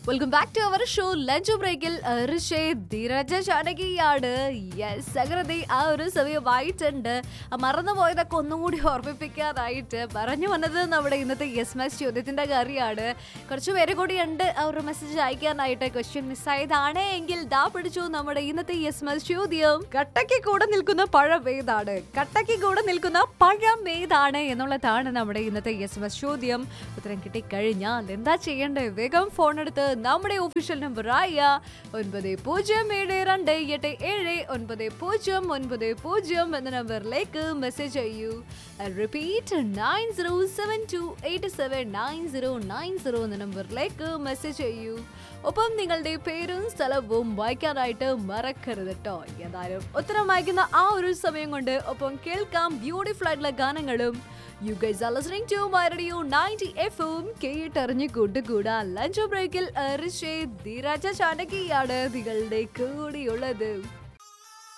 welcome back to our show lunch ബ്രേക്കിൽ ഋഷേ ധീരജ ചാനകിയാണ് yes അങ്ങനെ ആ ഒരു സമയമായിട്ടുണ്ട് ആ മറന്നുപോയതൊക്കെ ഒന്നും കൂടി ഓർമ്മിപ്പിക്കാനായിട്ട് പറഞ്ഞു വന്നത് നമ്മുടെ ഇന്നത്തെ യെസ് മെസ് ചോദ്യത്തിന്റെ കാര്യമാണ് കുറച്ച് പേര് കൂടി ഉണ്ട് ആ ഒരു മെസ്സേജ് അയക്കാനായിട്ട് ക്വസ്റ്റ്യൻ മിസ്സായതാണ് എങ്കിൽ ദാ പിടിച്ചു നമ്മുടെ ഇന്നത്തെ യെസ് മെസ് ചോദ്യം കട്ടയ്ക്ക് കൂടെ നിൽക്കുന്ന പഴം ഏതാണ് കട്ടയ്ക്ക് കൂടെ നിൽക്കുന്ന പഴം ഏതാണ് എന്നുള്ളതാണ് നമ്മുടെ ഇന്നത്തെ യെസ് മെസ് ചോദ്യം ഉത്തരം കിട്ടിക്കഴിഞ്ഞാൽ എന്താ ചെയ്യേണ്ടത് വേഗം ഫോൺ എടുത്ത് നമ്മുടെ ഒഫീഷ്യൽ നമ്പർ ആയ ഒൻപത് പൂജ്യം ഏഴ് രണ്ട് എട്ട് ഏഴ് ഒൻപത് പൂജ്യം ഒൻപത് പൂജ്യം എന്ന നമ്പറിലേക്ക് മെസ്സേജ് ചെയ്യൂ repeat nine zero seven two eight seven nine zero nine zero എന്ന നമ്പറിലേക്ക് മെസ്സേജ് ചെയ്യൂ ഒപ്പം നിങ്ങളുടെ പേരും സ്ഥലവും വായിക്കാനായിട്ട് മറക്കരുത് കേട്ടോ ഏതായാലും ഉത്തരം വായിക്കുന്ന ആ ഒരു സമയം കൊണ്ട് ഒപ്പം കേൾക്കാം ബ്യൂട്ടിഫുൾ ആയിട്ടുള്ള ഗാനങ്ങളും you guys are listening to my radio 90 എഫും കേട്ടറിഞ്ഞ് കൂട്ടുകൂടാ ലഞ്ച് ബ്രേക്കിൽ ഋഷേ ധീരാജ ചാനകിയാണ് നിങ്ങളുടെ കൂടിയുള്ളത്